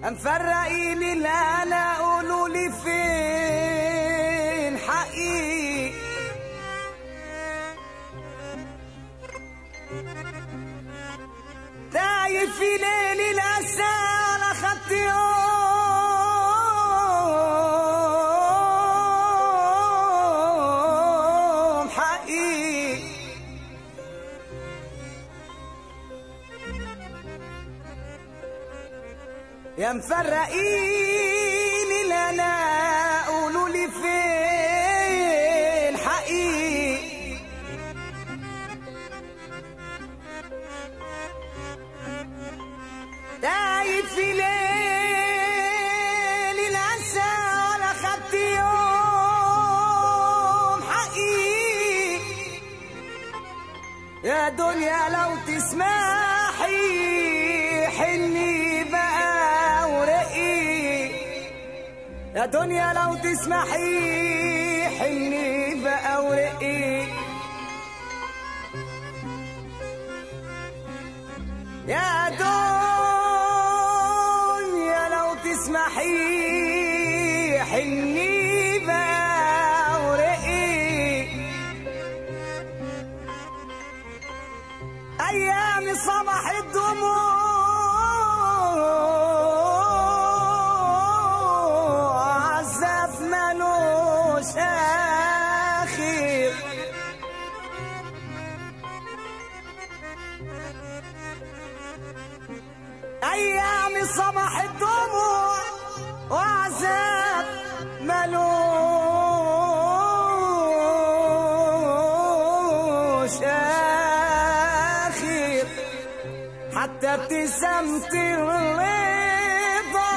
مفرقين لا لا قولوا لي فين حقي تايه في ليل الأسى على خط يوم حقي يا مفرقين لنا قولوا لي فين حقي تايه في ليل الأسى ولا خدت يوم حقي يا دنيا لو تسمحي حني بقى ورقي يا دنيا لو تسمحي حني بقى ورقي يا دنيا لو تسمحي حني بقى ورقي ايام صباح الدموع عذاب ملوش اخر ايام صباح الدموع وعذاب ملوش اخر حتى ابتسامة الرضا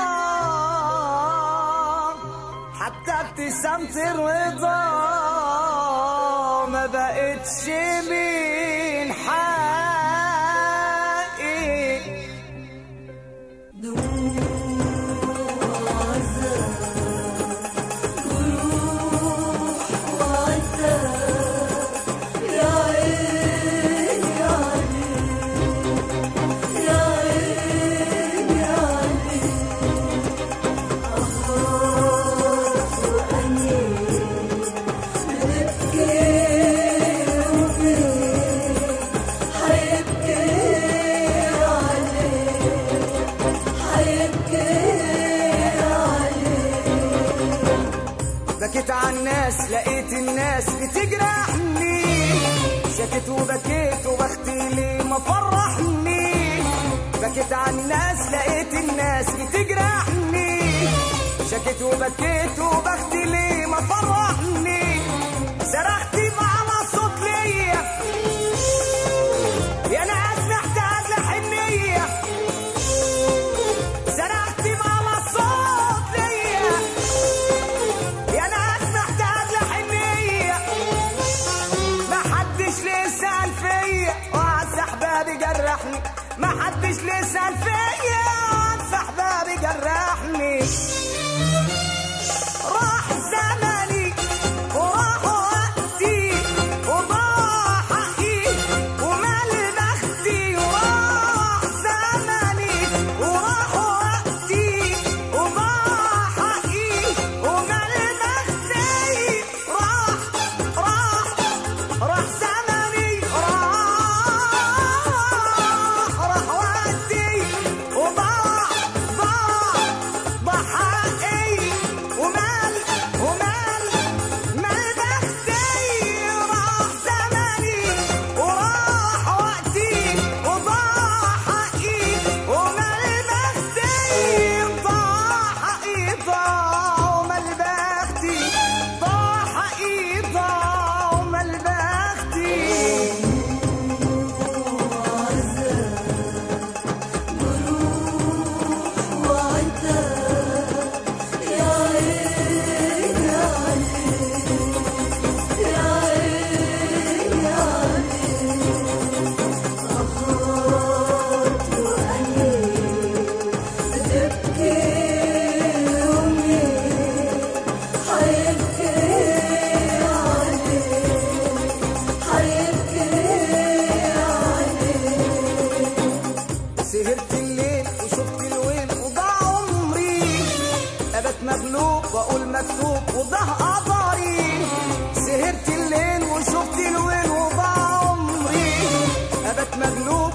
حتى ابتسامة الرضا ما بقتش من حقي بكيت على الناس لقيت الناس بتجرحني شكيت وبكيت وبختي لي ما فرحني بكيت على الناس لقيت الناس بتجرحني شكيت وبكيت وبختي لي ما فرحني صرخت على صوت ليا يا ناس محتاج لحنيه صرخت على صوت ليا يا ناس محتاج لحنية ما حدش ليه سأل فيا وعز احبابي جرحني ما حدش ليه سأل فيا وعز احبابي جرحني راح زمان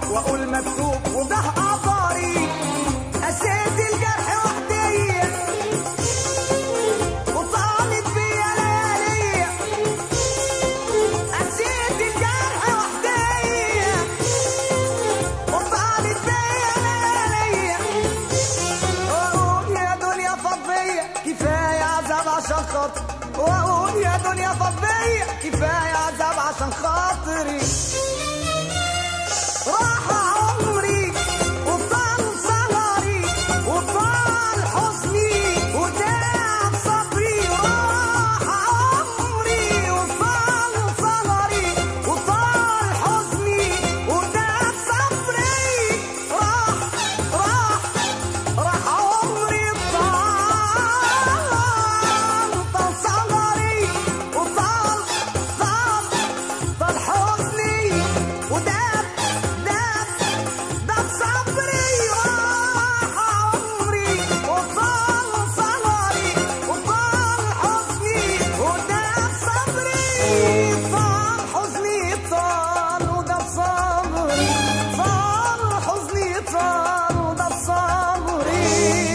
واقول مكتوب وده قدري قسيت الجرح وحدي وطالت بيا ليالي قسيت الجرح وحدي وطالت بيا ليالي واقول يا دنيا فضية كفاية عذاب عشان خاطري واقول يا دنيا فضية كفاية عذاب عشان خاطري راح عمري وطال سهري وطال حزني وداع صبري راح عمري وطال سهري وطال حزني وداع صبري راح راح راح عمري طال طال سهري وطال طال طال حزني وداب داب داب صبري راح عمري وطال سهري وطال حزني وداب صبري طال حزني طال وداب صبري طال حزني طال وداب صبري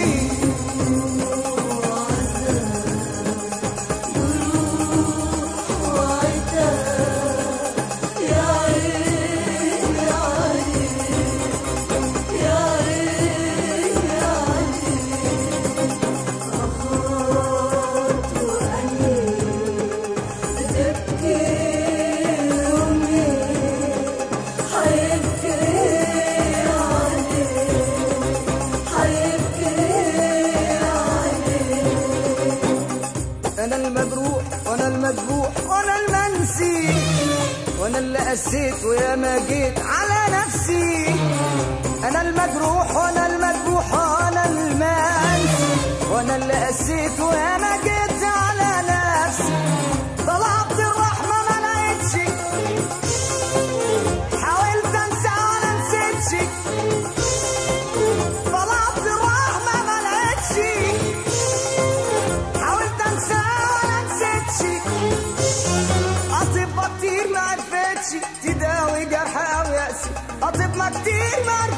انا المجروح وانا المذبوح وانا المنسي وانا اللي قسيت ويا ما جيت على نفسي انا المجروح وانا المذبوح وانا المنسي وانا اللي قسيت ويا ما جيت على نفسي طلبت الرحمه ما لقيتش حاولت انسى ولا نسيتش طلبت الرحمه ما لقيتش حاولت انسى ولا نسيتش اطباء كتير ما عرفتش تداوي جرح او يأسي اطباء كتير ما